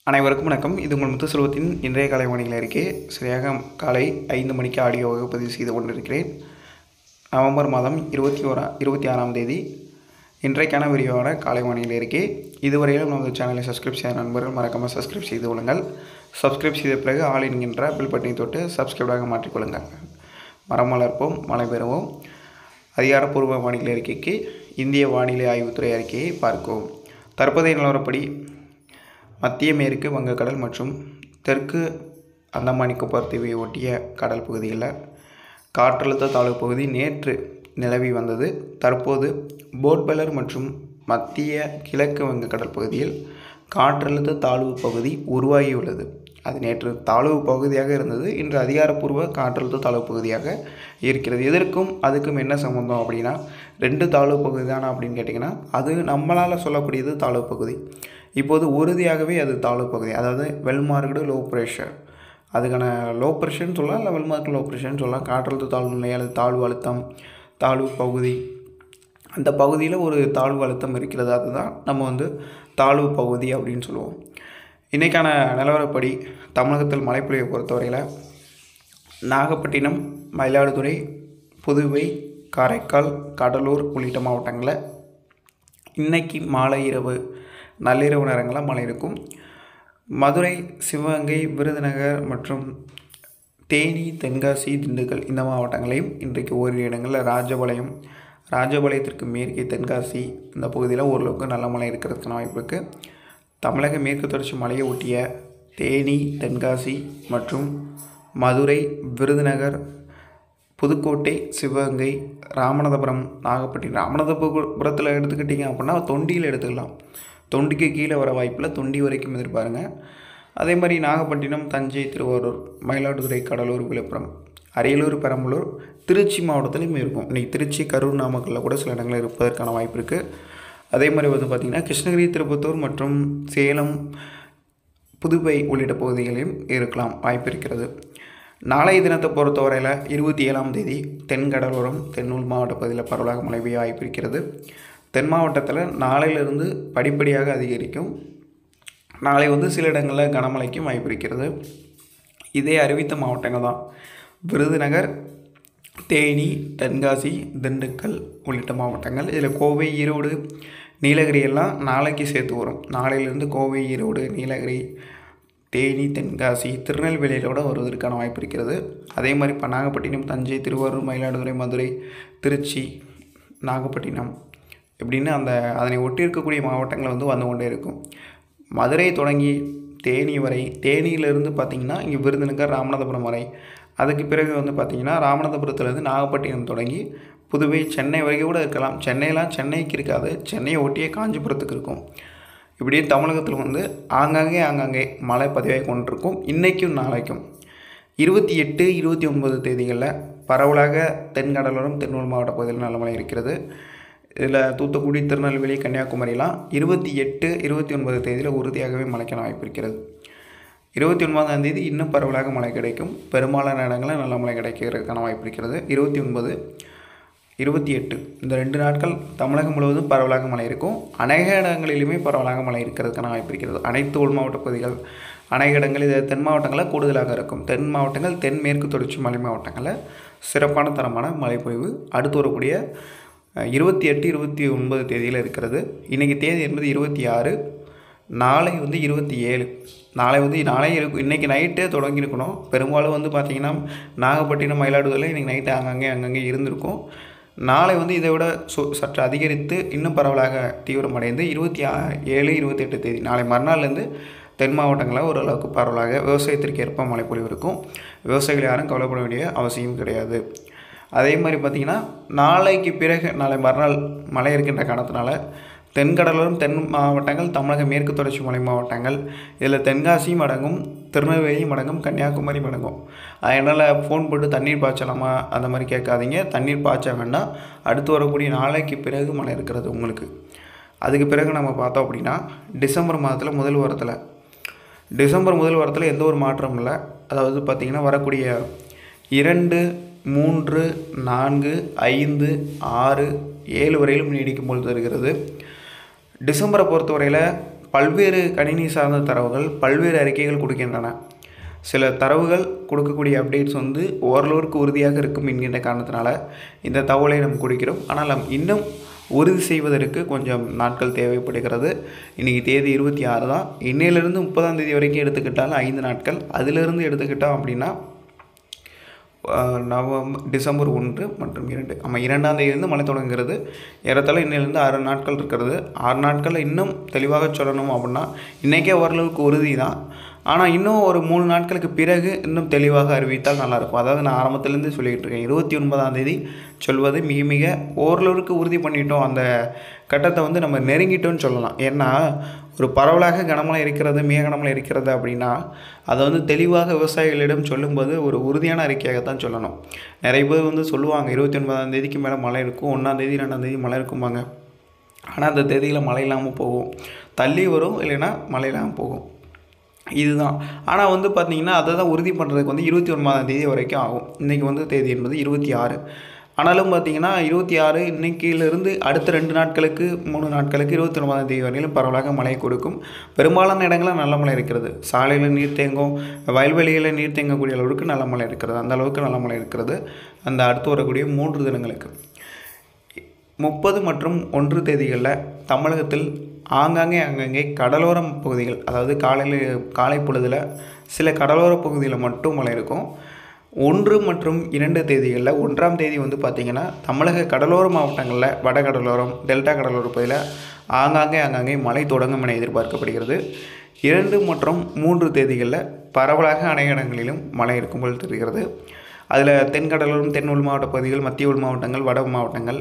அனைவருக்கும் வணக்கம் இது உங்கள் முத்து செல்வத்தின் இன்றைய காலை வானிலை அறிக்கை சரியாக காலை ஐந்து மணிக்கு ஆடியோவாக பதிவு செய்து கொண்டிருக்கிறேன் நவம்பர் மாதம் இருபத்தி ஓரா இருபத்தி ஆறாம் தேதி இன்றைக்கான விரிவான காலை வானிலை அறிக்கை இதுவரையிலும் நமது சேனலை சப்ஸ்கிரைப் செய்த நண்பர்கள் மறக்காமல் சப்ஸ்கிரைப் செய்து கொள்ளுங்கள் சப்ஸ்கிரைப் செய்த பிறகு ஆல் என்கின்ற பில் பட்டனை தொட்டு சப்ஸ்கிரைபாக மாற்றிக்கொள்ளுங்கள் மரம் வளர்ப்போம் மழை பெறுவோம் அதிகாரப்பூர்வ வானிலை அறிக்கைக்கு இந்திய வானிலை ஆய்வுத்துறை அறிக்கையை பார்க்கவும் தற்போதைய நிலவரப்படி மத்திய மேற்கு வங்கக்கடல் மற்றும் தெற்கு அந்தமான் நிக்கோபார் தீவை ஒட்டிய கடல் பகுதிகளில் காற்றழுத்த தாழ்வு பகுதி நேற்று நிலவி வந்தது தற்போது போட்பெலர் மற்றும் மத்திய கிழக்கு வங்கக்கடல் பகுதியில் காற்றழுத்த தாழ்வு பகுதி உருவாகியுள்ளது அது நேற்று தாழ்வு பகுதியாக இருந்தது இன்று அதிகாரப்பூர்வ காற்றழுத்த தாழ்வு பகுதியாக இருக்கிறது எதற்கும் அதுக்கும் என்ன சம்மந்தம் அப்படின்னா ரெண்டு தாழ்வு பகுதி தானே அப்படின்னு கேட்டிங்கன்னா அது நம்மளால் சொல்லக்கூடியது தாழ்வு பகுதி இப்போது உறுதியாகவே அது தாழ்வு பகுதி அதாவது வெல் மார்க்டு லோ ப்ரெஷர் அதுக்கான லோ ப்ரெஷர்னு சொல்லலாம் இல்லை வெல் மார்க் லோ ப்ரெஷர்னு சொல்லலாம் காற்றழுத்த தாழ்வு நிலை அல்லது தாழ்வு அழுத்தம் தாழ்வு பகுதி அந்த பகுதியில் ஒரு தாழ்வு அழுத்தம் இருக்கிறது அதுதான் நம்ம வந்து தாழ்வு பகுதி அப்படின்னு சொல்லுவோம் இன்றைக்கான நிலவரப்படி தமிழகத்தில் மழைப்பொழிவை பொறுத்தவரையில் நாகப்பட்டினம் மயிலாடுதுறை புதுவை காரைக்கால் கடலூர் உள்ளிட்ட மாவட்டங்களில் இன்னைக்கு மாலை இரவு நள்ளிரவு நேரங்களில் மழை இருக்கும் மதுரை சிவகங்கை விருதுநகர் மற்றும் தேனி தென்காசி திண்டுக்கல் இந்த மாவட்டங்களையும் இன்றைக்கு ஓரிரு இடங்களில் ராஜபாளையம் ராஜபாளையத்திற்கு மேற்கே தென்காசி இந்த பகுதியில் ஓரளவுக்கு நல்ல மழை இருக்கிறதுக்கான வாய்ப்பு இருக்குது தமிழக மேற்கு தொடர்ச்சி மலையை ஒட்டிய தேனி தென்காசி மற்றும் மதுரை விருதுநகர் புதுக்கோட்டை சிவகங்கை ராமநாதபுரம் நாகப்பட்டினம் ராமநாதபுரத்தில் எடுத்துக்கிட்டிங்க அப்படின்னா தொண்டியில் எடுத்துக்கலாம் தொண்டிக்கு கீழே வர வாய்ப்பில் தொண்டி வரைக்கும் எதிர்பாருங்க அதே மாதிரி நாகப்பட்டினம் தஞ்சை திருவாரூர் மயிலாடுதுறை கடலூர் விழுப்புரம் அரியலூர் பெரம்பலூர் திருச்சி மாவட்டத்திலையும் இருக்கும் இன்றைக்கி திருச்சி கரூர் நாமக்கல்லில் கூட சில இடங்களில் இருப்பதற்கான வாய்ப்பு இருக்குது அதே மாதிரி வந்து பார்த்திங்கன்னா கிருஷ்ணகிரி திருப்பத்தூர் மற்றும் சேலம் புதுவை உள்ளிட்ட பகுதிகளிலும் இருக்கலாம் வாய்ப்பு இருக்கிறது நாளைய தினத்தை பொறுத்தவரையில் இருபத்தி ஏழாம் தேதி தென் கடலோரம் தென்னூர் மாவட்ட பகுதியில் பரவலாக மழை பெய்ய வாய்ப்பு இருக்கிறது தென் மாவட்டத்தில் நாளையிலிருந்து படிப்படியாக அதிகரிக்கும் நாளை வந்து சில இடங்களில் கனமழைக்கும் வாய்ப்பு இருக்கிறது இதே அறிவித்த மாவட்டங்கள் தான் விருதுநகர் தேனி தென்காசி திண்டுக்கல் உள்ளிட்ட மாவட்டங்கள் இதில் கோவை ஈரோடு நீலகிரி எல்லாம் நாளைக்கு சேர்த்து வரும் நாளையிலேருந்து கோவை ஈரோடு நீலகிரி தேனி தென்காசி திருநெல்வேலியிலோட வருவதற்கான வாய்ப்பு இருக்கிறது அதே மாதிரி இப்போ நாகப்பட்டினம் தஞ்சை திருவாரூர் மயிலாடுதுறை மதுரை திருச்சி நாகப்பட்டினம் இப்படின்னு அந்த அதனை ஒட்டி இருக்கக்கூடிய மாவட்டங்கள் வந்து வந்து கொண்டே இருக்கும் மதுரை தொடங்கி தேனி வரை தேனியிலிருந்து பார்த்திங்கன்னா இங்கே விருதுநகர் ராமநாதபுரம் வரை அதுக்கு பிறகு வந்து பார்த்திங்கன்னா ராமநாதபுரத்துலேருந்து நாகப்பட்டினம் தொடங்கி புதுவை சென்னை வரைக்கும் கூட இருக்கலாம் சென்னையெலாம் சென்னைக்கு இருக்காது சென்னையை ஒட்டியே காஞ்சிபுரத்துக்கு இருக்கும் இப்படியே தமிழகத்தில் வந்து ஆங்காங்கே ஆங்காங்கே மழை பதிவாகி கொண்டிருக்கும் இன்றைக்கும் நாளைக்கும் இருபத்தி எட்டு இருபத்தி ஒன்பது தேதிகளில் பரவலாக தென்கடலோரம் திருநூல் மாவட்ட பகுதியில் நல்ல மழை இருக்கிறது இதில் தூத்துக்குடி திருநெல்வேலி கன்னியாகுமரிலாம் இருபத்தி எட்டு இருபத்தி ஒன்பது தேதியில் உறுதியாகவே மழைக்கான வாய்ப்பு இருக்கிறது இருபத்தி ஒன்பதாம் தேதி இன்னும் பரவலாக மழை கிடைக்கும் பெரும்பாலான இடங்களில் நல்ல மழை கிடைக்கிறதுக்கான வாய்ப்பு இருக்கிறது இருபத்தி ஒன்பது இருபத்தி எட்டு இந்த ரெண்டு நாட்கள் தமிழகம் முழுவதும் பரவலாக மழை இருக்கும் அநேக இடங்களிலுமே பரவலாக மழை இருக்கிறதுக்கான வாய்ப்பு இருக்கிறது அனைத்து உள் மாவட்ட பகுதிகள் அநேக இடங்கள் இது தென் மாவட்டங்களில் கூடுதலாக இருக்கும் தென் மாவட்டங்கள் தென்மேற்கு தொடர்ச்சி மலை மாவட்டங்களில் சிறப்பான தரமான மழைப்பொழிவு அடுத்து வரக்கூடிய இருபத்தி எட்டு இருபத்தி ஒன்பது தேதியில் இருக்கிறது இன்றைக்கி தேதி என்பது இருபத்தி ஆறு நாளை வந்து இருபத்தி ஏழு நாளை வந்து நாளை இருக்கும் இன்றைக்கி நைட்டே தொடங்கியிருக்கணும் பெரும்பாலும் வந்து பார்த்திங்கன்னா நாகப்பட்டினம் மயிலாடுதுறையில் இன்றைக்கி நைட்டு அங்கங்கே அங்கங்கே இருந்திருக்கும் நாளை வந்து இதை விட சு சற்று அதிகரித்து இன்னும் பரவலாக தீவிரமடைந்து இருபத்தி ஏழு இருபத்தி எட்டு தேதி நாளை மறுநாள்லேருந்து தென் மாவட்டங்களில் ஓரளவுக்கு பரவலாக விவசாயத்திற்கு ஏற்ப மழைப்பொழிவு இருக்கும் விவசாயிகள் யாரும் கவலைப்பட வேண்டிய அவசியம் கிடையாது அதே மாதிரி பார்த்திங்கன்னா நாளைக்கு பிறகு நாளை மறுநாள் மழை இருக்கின்ற காரணத்தினால தென்கடலோரம் தென் மாவட்டங்கள் தமிழக மேற்கு தொடர்ச்சி மலை மாவட்டங்கள் இதில் தென்காசியும் அடங்கும் திருநெல்வேலியும் அடங்கும் கன்னியாகுமரியும் அடங்கும் அதனால் ஃபோன் போட்டு தண்ணீர் பாய்ச்சலாமா அந்த மாதிரி கேட்காதீங்க தண்ணீர் பாய்ச்ச வேண்டாம் அடுத்து வரக்கூடிய நாளைக்கு பிறகு மழை இருக்கிறது உங்களுக்கு அதுக்கு பிறகு நம்ம பார்த்தோம் அப்படின்னா டிசம்பர் மாதத்தில் முதல் வாரத்தில் டிசம்பர் முதல் வாரத்தில் எந்த ஒரு மாற்றமும் இல்லை அதாவது பார்த்திங்கன்னா வரக்கூடிய இரண்டு மூன்று நான்கு ஐந்து ஆறு ஏழு வரையிலும் நீடிக்கும் பொழுது வருகிறது டிசம்பரை பொறுத்தவரையில் பல்வேறு கணினி சார்ந்த தரவுகள் பல்வேறு அறிக்கைகள் கொடுக்கின்றன சில தரவுகள் கொடுக்கக்கூடிய அப்டேட்ஸ் வந்து ஓரளவிற்கு உறுதியாக இருக்கும் என்கின்ற காரணத்தினால இந்த தகவலை நாம் கொடுக்கிறோம் ஆனால் நாம் இன்னும் உறுதி செய்வதற்கு கொஞ்சம் நாட்கள் தேவைப்படுகிறது இன்றைக்கி தேதி இருபத்தி ஆறு தான் இன்னையிலிருந்து முப்பதாம் தேதி வரைக்கும் எடுத்துக்கிட்டாலும் ஐந்து நாட்கள் அதிலிருந்து எடுத்துக்கிட்டோம் அப்படின்னா நவம்பர் டிசம்பர் ஒன்று மற்றும் இரண்டு ஆமாம் இரண்டாம் தேதியிலிருந்து மழை தொடங்குகிறது ஏறத்தாழ இன்னிலிருந்து ஆறு நாட்கள் இருக்கிறது ஆறு நாட்களில் இன்னும் தெளிவாக சொல்லணும் அப்படின்னா இன்றைக்கே ஓரளவுக்கு உறுதி தான் ஆனால் இன்னும் ஒரு மூணு நாட்களுக்கு பிறகு இன்னும் தெளிவாக அறிவித்தால் நல்லாயிருக்கும் அதாவது நான் ஆரம்பத்துலேருந்து சொல்லிகிட்டு இருக்கேன் இருபத்தி ஒன்பதாம் தேதி சொல்வது மிக மிக ஓரளவுக்கு உறுதி பண்ணிட்டோம் அந்த கட்டத்தை வந்து நம்ம நெருங்கிட்டோம்னு சொல்லலாம் ஏன்னா ஒரு பரவலாக கனமழை இருக்கிறது மிக கனமழை இருக்கிறது அப்படின்னா அதை வந்து தெளிவாக விவசாயிகளிடம் சொல்லும்போது ஒரு உறுதியான அறிக்கையாகத்தான் சொல்லணும் நிறைய பேர் வந்து சொல்லுவாங்க இருபத்தி ஒன்பதாம் தேதிக்கு மேலே மழை இருக்கும் ஒன்றாம் தேதி ரெண்டாம் தேதி மழை இருக்கும்பாங்க ஆனால் அந்த தேதியில் மழை இல்லாமல் போகும் தள்ளி வரும் இல்லைன்னா மழை இல்லாமல் போகும் இதுதான் ஆனால் வந்து பார்த்திங்கன்னா அதை தான் உறுதி பண்ணுறதுக்கு வந்து இருபத்தி ஒன்பதாம் தேதி வரைக்கும் ஆகும் இன்றைக்கி வந்து தேதி என்பது இருபத்தி ஆறு ஆனாலும் பார்த்தீங்கன்னா இருபத்தி ஆறு இன்னைக்கிலிருந்து அடுத்த ரெண்டு நாட்களுக்கு மூணு நாட்களுக்கு இருபத்தி ஒன்பதாம் தேதி வரையிலும் பரவலாக மழை கொடுக்கும் பெரும்பாலான இடங்களில் நல்ல மழை இருக்கிறது சாலையில் நீர் தேங்கும் வயல்வெளிகளில் நீர் தேங்கக்கூடிய அளவுக்கு நல்ல மழை இருக்கிறது அந்த அளவுக்கு நல்ல மழை இருக்கிறது அந்த அடுத்து வரக்கூடிய மூன்று தினங்களுக்கு முப்பது மற்றும் ஒன்று தேதிகளில் தமிழகத்தில் ஆங்காங்கே அங்கங்கே கடலோர பகுதிகள் அதாவது காலையில் காலை பொழுதில் சில கடலோர பகுதியில் மட்டும் மழை இருக்கும் ஒன்று மற்றும் இரண்டு தேதிகளில் ஒன்றாம் தேதி வந்து பார்த்திங்கன்னா தமிழக கடலோர மாவட்டங்களில் வட கடலோரம் டெல்டா கடலோர பகுதியில் ஆங்காங்கே ஆங்காங்கே மழை தொடங்கும் என எதிர்பார்க்கப்படுகிறது இரண்டு மற்றும் மூன்று தேதிகளில் பரவலாக அனைத்து இடங்களிலும் மழை இருக்கும் போல் தெரிகிறது அதில் தென்கடலோரம் தென் உள் மாவட்ட பகுதிகள் மத்திய உள் மாவட்டங்கள் வட மாவட்டங்கள்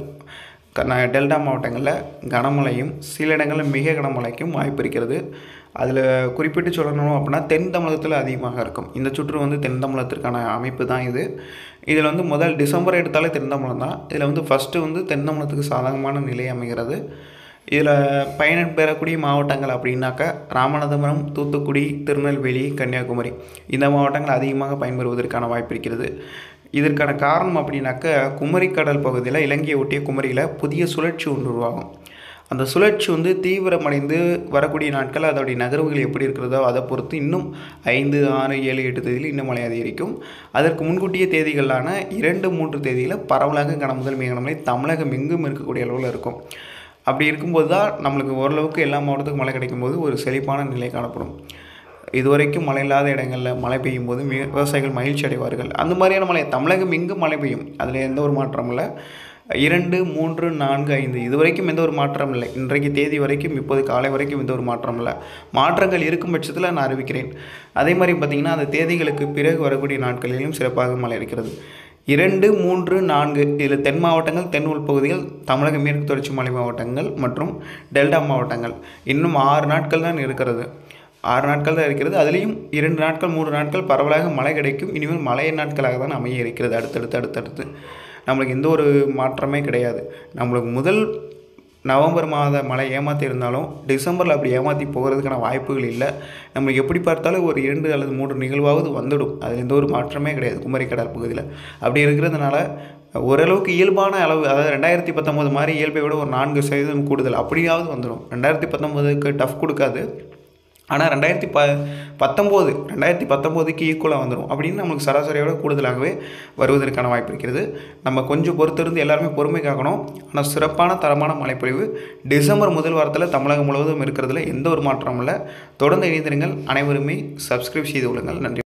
டெல்டா மாவட்டங்களில் கனமழையும் சில இடங்களில் மிக கனமழைக்கும் வாய்ப்பு இருக்கிறது அதில் குறிப்பிட்டு சொல்லணும் அப்படின்னா தென் தமிழகத்தில் அதிகமாக இருக்கும் இந்த சுற்று வந்து தென் தமிழகத்திற்கான அமைப்பு தான் இது இதில் வந்து முதல் டிசம்பர் எடுத்தாலே தென் தமிழகம் தான் இதில் வந்து ஃபஸ்ட்டு வந்து தென் தமிழகத்துக்கு சாதகமான நிலை அமைகிறது இதில் பயணம் பெறக்கூடிய மாவட்டங்கள் அப்படின்னாக்கா ராமநாதபுரம் தூத்துக்குடி திருநெல்வேலி கன்னியாகுமரி இந்த மாவட்டங்கள் அதிகமாக பயன்பெறுவதற்கான வாய்ப்பு இருக்கிறது இதற்கான காரணம் அப்படின்னாக்க குமரிக்கடல் பகுதியில் இலங்கையை ஒட்டிய குமரியில் புதிய சுழற்சி ஒன்று உருவாகும் அந்த சுழற்சி வந்து தீவிரமடைந்து வரக்கூடிய நாட்கள் அதோடைய நகர்வுகள் எப்படி இருக்கிறதோ அதை பொறுத்து இன்னும் ஐந்து ஆறு ஏழு எட்டு தேதியில் இன்னும் மழை அதிகரிக்கும் அதற்கு முன்கூட்டிய தேதிகளான இரண்டு மூன்று தேதியில் பரவலாக கனமுதல் மிக கனமழை தமிழகம் எங்கும் இருக்கக்கூடிய அளவில் இருக்கும் அப்படி இருக்கும்போது தான் நம்மளுக்கு ஓரளவுக்கு எல்லா மாவட்டத்துக்கும் மழை கிடைக்கும்போது ஒரு செழிப்பான நிலை காணப்படும் இதுவரைக்கும் மழை இல்லாத இடங்களில் மழை பெய்யும் போது மிக விவசாயிகள் மகிழ்ச்சி அடைவார்கள் அந்த மாதிரியான மழை தமிழகம் எங்கும் மழை பெய்யும் அதில் எந்த ஒரு மாற்றமும் இல்லை இரண்டு மூன்று நான்கு ஐந்து இதுவரைக்கும் எந்த ஒரு மாற்றம் இல்லை இன்றைக்கு தேதி வரைக்கும் இப்போது காலை வரைக்கும் எந்த ஒரு மாற்றம் இல்லை மாற்றங்கள் இருக்கும் பட்சத்தில் நான் அறிவிக்கிறேன் அதே மாதிரி பார்த்திங்கன்னா அந்த தேதிகளுக்கு பிறகு வரக்கூடிய நாட்களிலும் சிறப்பாக மழை இருக்கிறது இரண்டு மூன்று நான்கு இதில் தென் மாவட்டங்கள் தென் உள்பகுதிகள் தமிழக மேற்கு தொடர்ச்சி மலை மாவட்டங்கள் மற்றும் டெல்டா மாவட்டங்கள் இன்னும் ஆறு நாட்கள் தான் இருக்கிறது ஆறு நாட்கள் தான் இருக்கிறது அதுலேயும் இரண்டு நாட்கள் மூன்று நாட்கள் பரவலாக மழை கிடைக்கும் இனிமேல் மழை நாட்களாக தான் அமைய இருக்கிறது அடுத்தடுத்து அடுத்தடுத்து நம்மளுக்கு எந்த ஒரு மாற்றமே கிடையாது நம்மளுக்கு முதல் நவம்பர் மாத மழை ஏமாற்றி இருந்தாலும் டிசம்பரில் அப்படி ஏமாற்றி போகிறதுக்கான வாய்ப்புகள் இல்லை நம்மளுக்கு எப்படி பார்த்தாலும் ஒரு இரண்டு அல்லது மூன்று நிகழ்வாவது வந்துடும் அதில் எந்த ஒரு மாற்றமே கிடையாது குமரிக்கடல் பகுதியில் அப்படி இருக்கிறதுனால ஓரளவுக்கு இயல்பான அளவு அதாவது ரெண்டாயிரத்தி பத்தொம்போது மாதிரி இயல்பை விட ஒரு நான்கு சதவீதம் கூடுதல் அப்படியாவது வந்துடும் ரெண்டாயிரத்தி பத்தொம்போதுக்கு டஃப் கொடுக்காது ஆனால் ரெண்டாயிரத்தி ப பத்தொம்போது ரெண்டாயிரத்தி பத்தொம்போதுக்கு ஈக்குவலாக வந்துடும் அப்படின்னு நம்மளுக்கு சராசரியோட கூடுதலாகவே வருவதற்கான வாய்ப்பு இருக்கிறது நம்ம கொஞ்சம் பொறுத்திருந்து எல்லாருமே பொறுமை காக்கணும் ஆனால் சிறப்பான தரமான மழைப்பொழிவு டிசம்பர் முதல் வாரத்தில் தமிழகம் முழுவதும் இருக்கிறதுல எந்த ஒரு மாற்றமும் இல்லை தொடர்ந்து இணைந்திருங்கள் அனைவருமே சப்ஸ்கிரைப் செய்து கொள்ளுங்கள் நன்றி